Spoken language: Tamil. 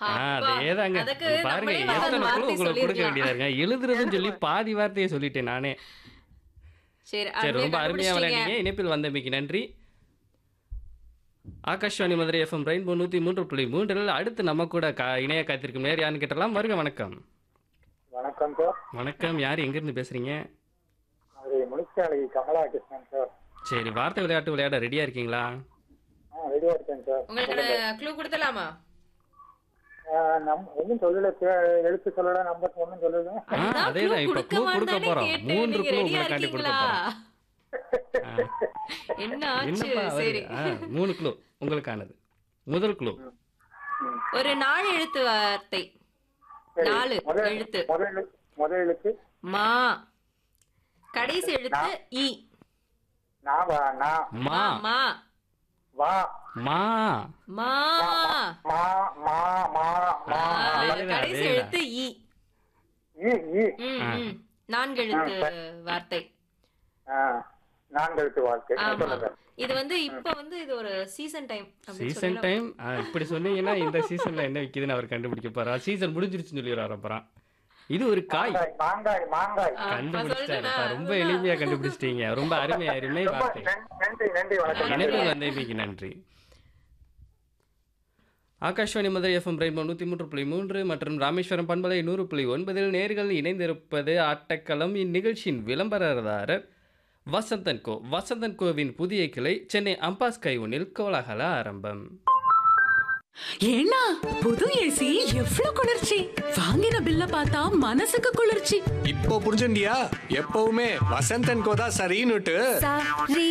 ஆ, அப்பா, அதேதாங்க அதுக்கு பாருங்க நம்மளே வந்து எத்தனை அந்த குழு வார்த்தை உங்களுக்கு கொடுக்க சொல்லிருக்கலாம். வேண்டியதா இருங்க எழுதுறதுன்னு சொல்லி பாதி வார்த்தையை சொல்லிட்டேன் நானே சரி சரி ரொம்ப அருமையா கண்டுபிடிச்சிட்டீங்க. விளையாண்டீங்க இணைப்பில் வந்தமைக்கு நன்றி ஆகாஷ்வாணி மதுரை எஃப்எம் ரெயின்போ நூற்றி மூன்று புள்ளி மூன்றில் அடுத்து நம்ம கூட கா இணைய காத்திருக்கும் நேர் யாருன்னு கேட்டலாம் வருக வணக்கம் வணக்கம் சார் வணக்கம் யார் எங்கேருந்து பேசுறீங்க அது முனிச்சாலை கமலா கிருஷ்ணன் சார் சரி வார்த்தை விளையாட்டு விளையாட ரெடியா இருக்கீங்களா ஆ ரெடியா இருக்கேன் சார் உங்களுக்கு க்ளூ கொடுத்தலாமா ஆ, நம் ஒன்றும் சொல்லல சார் எழுத்து சொல்லல நம்பர் ஒன்றும் சொல்லல ஆ, அதுதான் அதேதான் clue இப்ப கொடுக்க க்ளூ கொடுக்க வந்தானே போறோம் கேட்டேன். மூன்று நீங்க க்ளூ ready-ஆ உங்களுக்காண்டி கொடுக்க இருக்கீங்களா? போறோம் ஆ. என்ன ஆச்சு என்னப்பா வருது? சரி ஆ, மூணு க்ளூ உங்களுக்கானது முதல் க்ளூ ஒரு நாலு எழுத்து வார்த்தை சரி, நாலு முதல் எழுத்து முதல் எழு- முதல் எழுத்து மா கடைசி எழுத்து இ நான் வா நான் மா மா வா மா மா மா மா மா மா ஆ, அதேதான், கடைசி அதேதான். எழுத்து இ ஈ ஈ ம், ஆ. ம். நான்கு எழுத்து வார்த்தை ஆ, நான்கு எழுத்து வாழ்க்கை ஆமா சொல்லுங்க இது வந்து இப்ப வந்து இது ஒரு சீசன் டைம் சீசன் டைம் இப்படி சொன்னீங்கன்னா இந்த சீசன்ல என்ன விக்குதுன்னு அவர் கண்டுபிடிக்க போறா சீசன் முடிஞ்சிருச்சுன்னு சொல்லிடுறாரு அப்புறம் இது ஒரு காய் மாங்காய் மாங்காய் மாங்காய் கண்டுபிடிச்சிட்டாருப்பா ரொம்ப எளிமையா கண்டுபிடிச்சிட்டீங்க ரொம்ப அருமை அருமை ரொம்ப வார்த்தை நன்- நன்றி நன்றி வணக்கம் இணைப்பில் வந்தமைக்கு நன்றி ஆகாஷ்வாணி மதுரை எஃப்எம் ரெயின்போ நூற்றி மூன்று புள்ளி மூன்று மற்றும் ராமேஸ்வரம் பண்பலை நூறு புள்ளி ஒன்பதில் நேர்கள் இணைந்திருப்பது ஆட்டக்களம் இந்நிகழ்ச்சியின் விளம்பரதாரர் வசந்தன் கோ வசந்தன் கோவின் புதிய கிளை சென்னை அம்பாஸ் கைவுனில் கோலாகல ஆரம்பம் ஏன்னா புது ஏசி எவ்ளோ குளிர்ச்சி வாங்கின பில்ல பார்த்தா மனசுக்கு குளிர்ச்சி இப்போ புரிஞ்சுண்டியா எப்பவுமே வசந்தன் கோதா சரின்னுட்டு சாரி